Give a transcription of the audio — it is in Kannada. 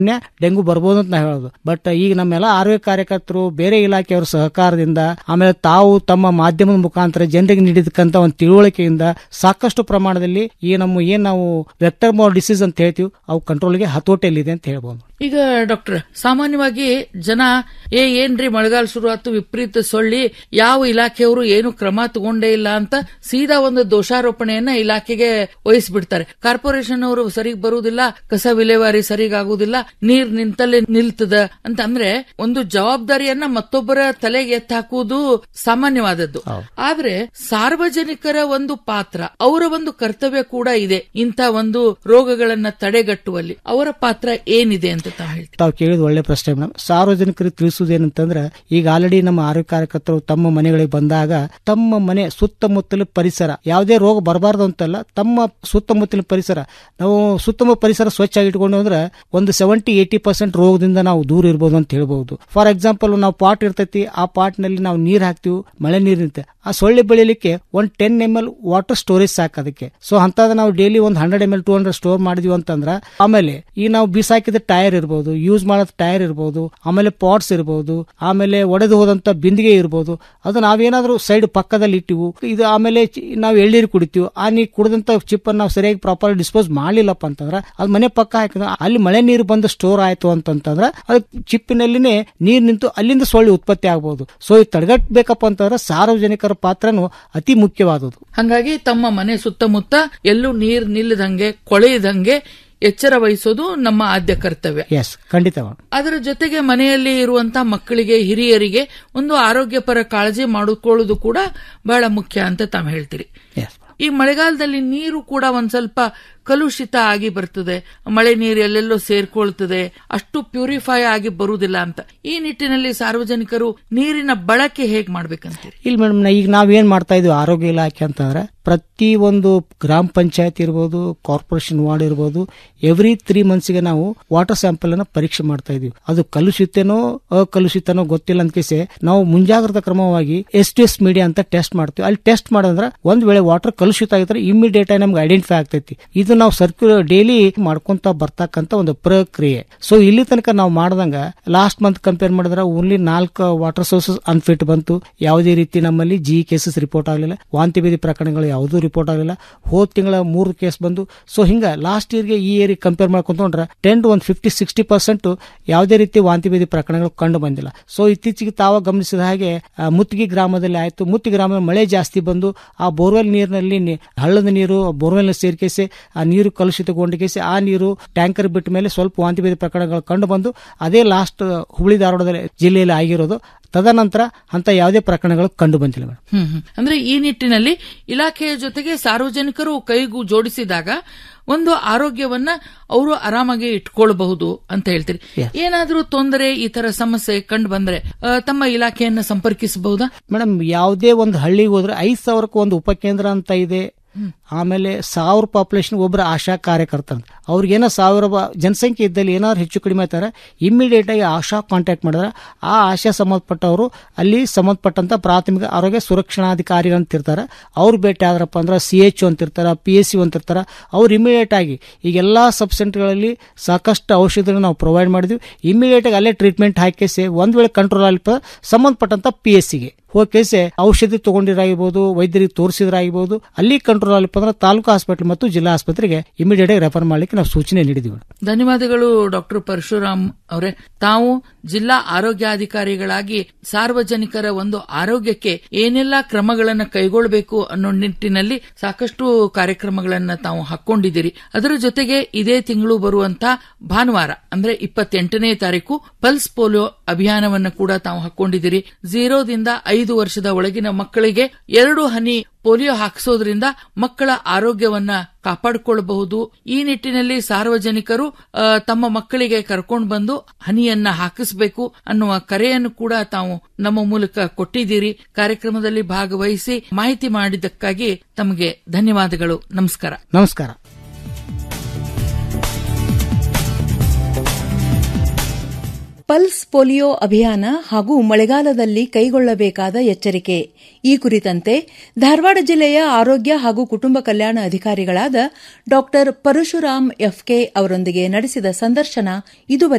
ಡೆಂಗು ಬರ್ಬೋದು ಅಂತ ನಾ ಹೇಳೋದು ಬಟ್ ಈಗ ನಮ್ಮೆಲ್ಲ ಆರೋಗ್ಯ ಕಾರ್ಯಕರ್ತರು ಬೇರೆ ಇಲಾಖೆಯವರ ಸಹಕಾರದಿಂದ ಆಮೇಲೆ ತಾವು ತಮ್ಮ ಮಾಧ್ಯಮದ ಮುಖಾಂತರ ಜನರಿಗೆ ನೀಡಿದಕ್ಕಂತ ಒಂದು ತಿಳುವಳಿಕೆಯಿಂದ ಸಾಕಷ್ಟು ಪ್ರಮಾಣದಲ್ಲಿ ಈ ನಮ್ಮ ಏನ್ ನಾವು ವೆಕ್ಟರ್ ಮೋರ್ ಡಿಸೀಸ್ ಅಂತ ಹೇಳ್ತೀವಿ ಅವು ಕಂಟ್ರೋಲ್ಗೆ ಹತೋಟಿಯಲ್ಲಿದೆ ಅಂತ ಹೇಳ್ಬೋದು ಈಗ ಡಾಕ್ಟರ್ ಸಾಮಾನ್ಯವಾಗಿ ಜನ ಏ ಏನ್ರಿ ಮಳೆಗಾಲ ಶುರು ಆತು ವಿಪರೀತ ಸೊಳ್ಳಿ ಯಾವ ಇಲಾಖೆಯವರು ಏನು ಕ್ರಮ ತಗೊಂಡೇ ಇಲ್ಲ ಅಂತ ಸೀದಾ ಒಂದು ದೋಷಾರೋಪಣೆಯನ್ನ ಇಲಾಖೆಗೆ ವಹಿಸ್ಬಿಡ್ತಾರೆ ಕಾರ್ಪೊರೇಷನ್ ಅವರು ಸರಿಗ್ ಬರುವುದಿಲ್ಲ ಕಸ ವಿಲೇವಾರಿ ಸರಿಗಾಗುವುದಿಲ್ಲ ನೀರ್ ನಿಂತಲ್ಲೇ ನಿಲ್ತದ ಅಂತ ಅಂದ್ರೆ ಒಂದು ಜವಾಬ್ದಾರಿಯನ್ನ ಮತ್ತೊಬ್ಬರ ತಲೆಗೆ ಎತ್ತ ಹಾಕುವುದು ಸಾಮಾನ್ಯವಾದದ್ದು ಆದ್ರೆ ಸಾರ್ವಜನಿಕರ ಒಂದು ಪಾತ್ರ ಅವರ ಒಂದು ಕರ್ತವ್ಯ ಕೂಡ ಇದೆ ಇಂಥ ಒಂದು ರೋಗಗಳನ್ನ ತಡೆಗಟ್ಟುವಲ್ಲಿ ಅವರ ಪಾತ್ರ ಏನಿದೆ ಅಂತ ತಾವು ಹೇಳ್ತೀವಿ ತಾವು ಕೇಳಿದ ಒಳ್ಳೆ ಪ್ರಶ್ನೆ ಮೇಡಮ್ ಸಾರ್ವಜನಿಕರಿಗೆ ತಿಳಿಸುವುದೇನಂತಂದ್ರೆ ಈಗ ಆಲ್ರೆಡಿ ನಮ್ಮ ಆರೋಗ್ಯ ಕಾರ್ಯಕರ್ತರು ತಮ್ಮ ಮನೆಗಳಿಗೆ ಬಂದಾಗ ತಮ್ಮ ಮನೆ ಸುತ್ತಮುತ್ತಲ ಪರಿಸರ ಯಾವುದೇ ರೋಗ ಬರಬಾರ್ದು ಅಂತಲ್ಲ ತಮ್ಮ ಸುತ್ತಮುತ್ತಲಿನ ಪರಿಸರ ನಾವು ಸುತ್ತಮುತ್ತ ಪರಿಸರ ಸ್ವಚ್ಛ ಇಟ್ಕೊಂಡು ಅಂದ್ರೆ ಒಂದು ಸೆವೆಂಟಿ ಏಟಿ ಪರ್ಸೆಂಟ್ ರೋಗದಿಂದ ನಾವು ದೂರ ಇರ್ಬೋದು ಅಂತ ಹೇಳ್ಬಹುದು ಫಾರ್ ಎಕ್ಸಾಂಪಲ್ ನಾವು ಪಾಟ್ ಇರ್ತೈತಿ ಆ ಪಾಟ್ ನಲ್ಲಿ ನಾವು ನೀರ್ ಹಾಕ್ತಿವಿ ಮಳೆ ನೀರ್ ನಿಂತೆ ಆ ಸೊಳ್ಳೆ ಬೆಳಿಲಿಕ್ಕೆ ಒಂದ್ ten M L water storage ಸಾಕು ಅದಕ್ಕೆ ಸೊ ಅಂತದ ನಾವು ಡೈಲಿ ಒಂದ್ hundred M L two hundred store ಮಾಡಿದ್ವಿ ಅಂತಂದ್ರ ಆಮೇಲೆ ಈ ನಾವು ಬಿಸಾಕಿದ ಟೈರ್ ಇರ್ಬೋದು ಯೂಸ್ ಮಾಡೋದ್ ಟೈರ್ ಇರ್ಬೋದು ಆಮೇಲೆ ಪಾಟ್ಸ್ ಇರ್ಬೋದು ಆಮೇಲೆ ಒಡೆದು ಹೋದಂತ ಬಿಂದಿಗೆ ಇರ್ಬೋದು ಅದು ನಾವೇನಾದ್ರೂ ಸೈಡ್ ಪಕ್ಕದಲ್ಲಿ ಇಟ್ಟಿವು ಇದು ಆಮೇಲೆ ಚಿ- ನಾವು ಎಳ್ನೀರು ಕುಡಿತೀವಿ ಆ ನೀರು ಕುಡಿದಂತ ಚಿಪ್ ಅನ್ನು ನಾವು ಸರಿಯಾಗಿ ಪ್ರಾಪರ್ ಡಿಸ್ಪೋಸ್ ಮಾಡ್ಲಿಲ್ಲಪ್ಪ ಅಂತಂದ್ರ ಅದು ಮನೆ ಪಕ್ಕ ಹಾಕಿದ್ರೆ ಅಲ್ಲಿ ಮಳೆ ನೀರು ಬಂದು ಸ್ಟೋರ್ ಆಯ್ತು ಅಂತಂತಂದ್ರ ಅದು ಚಿಪ್ಪಿನಲ್ಲಿನೇ ನೀರ್ ನಿಂತು ಅಲ್ಲಿಂದ ಸೊಳ್ಳೆ ಉತ್ಪತ್ತಿ ಆಗಬಹುದು ಸೊ ಇದು ತಡೆಗಟ್ಟಬೇಕಪ್ಪ ಅಂತಂದ್ರೆ ಸಾರ್ವಜನಿಕರ ಪಾತ್ರನು ಅತಿ ಮುಖ್ಯವಾದದ್ದು ಹಂಗಾಗಿ ತಮ್ಮ ಮನೆ ಸುತ್ತಮುತ್ತ ಎಲ್ಲೂ ನೀರ್ ನಿಲ್ಲದಂಗೆ ಕೊಳೆಯದಂಗೆ ಎಚ್ಚರ ವಹಿಸೋದು ನಮ್ಮ ಆದ್ಯ ಕರ್ತವ್ಯ ಎಸ್ ಖಂಡಿತ ಮೇಡಮ್ ಅದರ ಜೊತೆಗೆ ಮನೆಯಲ್ಲಿ ಇರುವಂತ ಮಕ್ಕಳಿಗೆ ಹಿರಿಯರಿಗೆ ಒಂದು ಆರೋಗ್ಯಪರ ಕಾಳಜಿ ಮಾಡಿಕೊಳ್ಳೋದು ಕೂಡ ಬಹಳ ಮುಖ್ಯ ಅಂತ ತಾವು ಹೇಳ್ತೀರಿ ಎಸ್ ಈ ಮಳೆಗಾಲದಲ್ಲಿ ನೀರು ಕೂಡ ಒಂದ್ ಸ್ವಲ್ಪ ಕಲುಷಿತ ಆಗಿ ಬರ್ತದೆ ಮಳೆ ನೀರು ಎಲ್ಲೆಲ್ಲೋ ಸೇರ್ಕೊಳ್ತದೆ ಅಷ್ಟು ಪ್ಯೂರಿಫೈ ಆಗಿ ಬರುವುದಿಲ್ಲ ಅಂತ ಈ ನಿಟ್ಟಿನಲ್ಲಿ ಸಾರ್ವಜನಿಕರು ನೀರಿನ ಬಳಕೆ ಹೇಗ್ ಮಾಡ್ಬೇಕಂತೀರಿ ಇಲ್ಲಿ ಮೇಡಮ್ ಈಗ ನಾವೇನ್ ಮಾಡ್ತಾ ಇದೀವಿ ಆರೋಗ್ಯ ಇಲಾಖೆ ಅಂತಂದ್ರೆ ಪ್ರತಿ ಒಂದು ಗ್ರಾಮ ಪಂಚಾಯತ್ ಇರ್ಬೋದು ಕಾರ್ಪೊರೇಷನ್ ವಾರ್ಡ್ ಇರ್ಬೋದು ಎವ್ರಿ ತ್ರೀ ಮಂತ್ಸ್ಗೆ ನಾವು ವಾಟರ್ ಸ್ಯಾಂಪಲ್ ಅನ್ನ ಪರೀಕ್ಷೆ ಮಾಡ್ತಾ ಇದೀವಿ ಅದು ಕಲುಷಿತನೋ ಅಕಲುಷಿತನೋ ಗೊತ್ತಿಲ್ಲ ಅಂತ ಕೇಸಿ ನಾವು ಮುಂಜಾಗ್ರತಾ ಕ್ರಮವಾಗಿ ಎಸ್ ಟಿ ಎಸ್ ಮೀಡಿಯಾ ಅಂತ ಟೆಸ್ಟ್ ಮಾಡ್ತೀವಿ ಅಲ್ಲಿ ಟೆಸ್ಟ್ ಮಾಡಿದ್ರೆ ಒಂದ್ ವೇಳೆ ವಾಟರ್ ಕಲುಷಿತ ಆಗಿದ್ರೆ ಇಮಿಡಿಯೇಟ್ ಆಗಿ ನಮ್ಗೆ ಐಡೆಂಟಿಫೈ ಆಗ್ತೈತಿ ಇದು ನಾವು ಸರ್ಕ್ಯುಲರ್ ಡೈಲಿ ಮಾಡ್ಕೊಂತ ಬರ್ತಕ್ಕಂತ ಒಂದು ಪ್ರಕ್ರಿಯೆ ಸೊ ಇಲ್ಲಿ ತನಕ ನಾವು ಮಾಡ್ದಂಗ ಲಾಸ್ಟ್ ಮಂತ್ ಕಂಪೇರ್ ಮಾಡಿದ್ರೆ ಓನ್ಲಿ ನಾಲ್ಕು ವಾಟರ್ ಸೋರ್ಸಸ್ ಅನ್ಫಿಟ್ ಬಂತು ಯಾವುದೇ ರೀತಿ ನಮ್ಮಲ್ಲಿ ಜಿ ಕೇಸಸ್ ರಿಪೋರ್ಟ್ ಆಗಲಿಲ್ಲ ವಾಂತಿ ಭೇದಿ ಪ್ರಕರಣಗಳು ಯಾವುದೂ ರಿಪೋರ್ಟ್ ಆಗಲಿಲ್ಲ ಹೋದ ತಿಂಗಳ ಮೂರು ಕೇಸ್ ಬಂದು ಸೊ ಹಿಂಗ ಲಾಸ್ಟ್ ಇಯರ್ಗೆ ಈ ಇಯರ್ ಕಂಪೇರ್ ಮಾಡ್ಕೊಂಡ್ರೆ ಟೆನ್ ಟು ಒಂದು ಫಿಫ್ಟಿ ಸಿಕ್ಸ್ಟಿ ಪರ್ಸೆಂಟ್ ಯಾವುದೇ ರೀತಿ ವಾಂತಿ ಭೇದಿ ಪ್ರಕರಣಗಳು ಕಂಡು ಬಂದಿಲ್ಲ ಸೊ ಇತ್ತೀಚೆಗೆ ತಾವ ಗಮನಿಸಿದ ಹಾಗೆ ಆ, ಮುತ್ತಿಗೆ ಗ್ರಾಮದಲ್ಲಿ ಆಯ್ತು ಮುತ್ತಿಗೆ ಗ್ರಾಮದಲ್ಲಿ ಮಳೆ ಜಾಸ್ತಿ ಬಂದು ಆ ಬೋರ್ವೆಲ್ ನೀರಿನಲ್ಲಿ ನಿ- ಹಳ್ಳದ ನೀರು ಬೋರ್ವೆಲ್ ಸೇರ್ಕೇಸಿ ಆ ನೀರು ಕಲುಷಿತಗೊಂಡಿಕೇಸಿ ಆ ನೀರು ಟ್ಯಾಂಕರ್ ಬಿಟ್ಟ ಮೇಲೆ ಸ್ವಲ್ಪ ವಾಂತಿ ಭೇದಿ ಪ್ರಕರಣಗಳು ಕಂಡು ಬಂದು ಅದೇ ಲಾಸ್ಟ್ ಹುಬ್ಳಿ ಧಾರವಾಡದಲ್ಲಿ ಜಿಲ್ಲೆಯಲ್ಲಿ ಆಗಿರೋದು ತದನಂತರ ಅಂತ ಯಾವುದೇ ಪ್ರಕರಣಗಳು ಕಂಡು ಬಂದಿಲ್ಲ ಮೇಡಮ್ ಹ್ಮ್ ಹ್ಮ್. ಅಂದ್ರೆ ಈ ನಿಟ್ಟಿನಲ್ಲಿ ಇಲಾಖೆಯ ಜೊತೆಗೆ ಸಾರ್ವಜನಿಕರು ಕೈಗೂ ಜೋಡಿಸಿದಾಗ ಒಂದು ಆರೋಗ್ಯವನ್ನ ಅವರು ಆರಾಮಾಗಿ ಇಟ್ಕೊಳ್ಬಹುದು ಅಂತ ಹೇಳ್ತೀರಿ ಏನಾದ್ರೂ ತೊಂದರೆ ಈ ತರ ಸಮಸ್ಯೆ ಕಂಡು ಬಂದ್ರೆ ಆ, ತಮ್ಮ ಇಲಾಖೆಯನ್ನ ಸಂಪರ್ಕಿಸಬಹುದಾ ಮೇಡಮ್ ಯಾವುದೇ ಒಂದು ಹಳ್ಳಿಗೆ ಹೋದ್ರೆ ಐದ್ ಸಾವಿರಕ್ಕೆ ಒಂದು ಉಪಕೇಂದ್ರ ಅಂತ ಇದೆ ಆಮೇಲೆ ಸಾವಿರ ಪಾಪ್ಯುಲೇಷನ್ ಒಬ್ಬರ ಆಶಾ ಕಾರ್ಯಕರ್ತ ಅಂತ ಅವ್ರಿಗೇನೋ ಸಾವಿರ ಬ- ಜನಸಂಖ್ಯೆ ಇದ್ದಲ್ಲಿ ಏನಾದ್ರು ಹೆಚ್ಚು ಕಡಿಮೆ ಆಯ್ತಾರೆ ಇಮ್ಮಿಡಿಯೇಟ್ ಆಗಿ ಆಶಾ ಕಾಂಟ್ಯಾಕ್ಟ್ ಮಾಡಿದ್ರೆ ಆ ಆಶಾ ಸಂಬಂಧಪಟ್ಟವರು ಅಲ್ಲಿ ಸಂಬಂಧಪಟ್ಟಂತ ಪ್ರಾಥಮಿಕ ಆರೋಗ್ಯ ಸುರಕ್ಷಣಾಧಿಕಾರಿ ಅಂತ ಇರ್ತಾರೆ ಅವ್ರು ಭೇಟಿ ಆದ್ರಪ್ಪ ಅಂದ್ರೆ ಸಿ ಎಚ್ ಅಂತ ಇರ್ತಾರ ಪಿ ಎಸ್ ಸಿ ಅಂತ ಇರ್ತಾರ ಅವ್ರು ಇಮಿಡಿಯೇಟ್ ಆಗಿ ಈಗ ಎಲ್ಲಾ ಸಬ್ ಸೆಂಟರ್ಗಳಲ್ಲಿ ಸಾಕಷ್ಟು ಔಷಧಿಗಳನ್ನ ನಾವು ಪ್ರೊವೈಡ್ ಮಾಡಿದ್ವಿ ಇಮಿಡಿಯೇಟ್ ಆಗಿ ಅಲ್ಲೇ ಟ್ರೀಟ್ಮೆಂಟ್ ಹಾಕಿಸಿ ಒಂದ್ ವೇಳೆ ಕಂಟ್ರೋಲ್ ಆಗಲಿಪ್ಪ ಸಂಬಂಧಪಟ್ಟಂತ ಪಿ ಎಸ್ ಸಿಗೆ ಹೋಗಿ ಔಷಧಿ ತಗೊಂಡಿರಾಗಿರ್ಬೋದು ವೈದ್ಯರಿಗೆ ತೋರಿಸಿದ್ರಾಗಿರ್ಬೋದು ಅಲ್ಲಿ ಕಂಟ್ರೋಲ್ ಆಗಲಿಪ್ಪ ಅಂದ್ರೆ ತಾಲೂಕು ಹಾಸ್ಪಿಟಲ್ ಮತ್ತು ಜಿಲ್ಲಾ ಆಸ್ಪತ್ರೆಗೆ ಇಮಿಡಿಯೇಟ್ ಆಗಿ ರೆಫರ್ ಮಾಡ್ಲಿಕ್ಕೆ ನಾವು ಸೂಚನೆ ನೀಡಿದ್ವಿ ಧನ್ಯವಾದಗಳು ಡಾಕ್ಟರ್ ಪರಶುರಾಮ್ ಅವರೇ ತಾವು ಜಿಲ್ಲಾ ಆರೋಗ್ಯಾಧಿಕಾರಿಗಳಾಗಿ ಸಾರ್ವಜನಿಕರ ಒಂದು ಆರೋಗ್ಯಕ್ಕೆ ಏನೆಲ್ಲಾ ಕ್ರಮಗಳನ್ನು ಕೈಗೊಳ್ಳಬೇಕು ಅನ್ನೋ ನಿಟ್ಟಿನಲ್ಲಿ ಸಾಕಷ್ಟು ಕಾರ್ಯಕ್ರಮಗಳನ್ನ ತಾವು ಹಾಕೊಂಡಿದ್ದೀರಿ ಅದರ ಜೊತೆಗೆ ಇದೇ ತಿಂಗಳು ಬರುವಂತ ಭಾನುವಾರ ಅಂದ್ರೆ ಇಪ್ಪತ್ತೆಂಟನೇ ತಾರೀಕು ಪಲ್ಸ್ ಪೋಲಿಯೋ ಅಭಿಯಾನವನ್ನು ಕೂಡ ತಾವು ಹಾಕೊಂಡಿದ್ದೀರಿ ಝೀರೋದಿಂದ ಐದು ವರ್ಷದ ಒಳಗಿನ ಮಕ್ಕಳಿಗೆ ಎರಡು ಹನಿ ಪೋಲಿಯೋ ಹಾಕಿಸೋದ್ರಿಂದ ಮಕ್ಕಳ ಆರೋಗ್ಯವನ್ನ ಕಾಪಾಡಿಕೊಳ್ಳಬಹುದು ಈ ನಿಟ್ಟಿನಲ್ಲಿ ಸಾರ್ವಜನಿಕರು ಆ, ತಮ್ಮ ಮಕ್ಕಳಿಗೆ ಕರ್ಕೊಂಡು ಬಂದು ಹನಿಯನ್ನ ಹಾಕಿಸಬೇಕು ಅನ್ನುವ ಕರೆಯನ್ನು ಕೂಡ ತಾವು ನಮ್ಮ ಮೂಲಕ ಕೊಟ್ಟಿದ್ದೀರಿ ಕಾರ್ಯಕ್ರಮದಲ್ಲಿ ಭಾಗವಹಿಸಿ ಮಾಹಿತಿ ಮಾಡಿದ್ದಕ್ಕಾಗಿ ತಮಗೆ ಧನ್ಯವಾದಗಳು ನಮಸ್ಕಾರ ನಮಸ್ಕಾರ ಪಲ್ಸ್ ಪೋಲಿಯೋ ಅಭಿಯಾನ ಹಾಗೂ ಮಳೆಗಾಲದಲ್ಲಿ ಕೈಗೊಳ್ಳಬೇಕಾದ ಎಚ್ಚರಿಕೆ ಈ ಕುರಿತಂತೆ ಧಾರವಾಡ ಜಿಲ್ಲೆಯ ಆರೋಗ್ಯ ಹಾಗೂ ಕುಟುಂಬ ಕಲ್ಯಾಣ ಅಧಿಕಾರಿಗಳಾದ ಡಾ ಪರಶುರಾಮ್ ಎಫ್ಕೆ ಅವರೊಂದಿಗೆ ನಡೆಸಿದ ಸಂದರ್ಶನ ಇದುವರೆಗೆ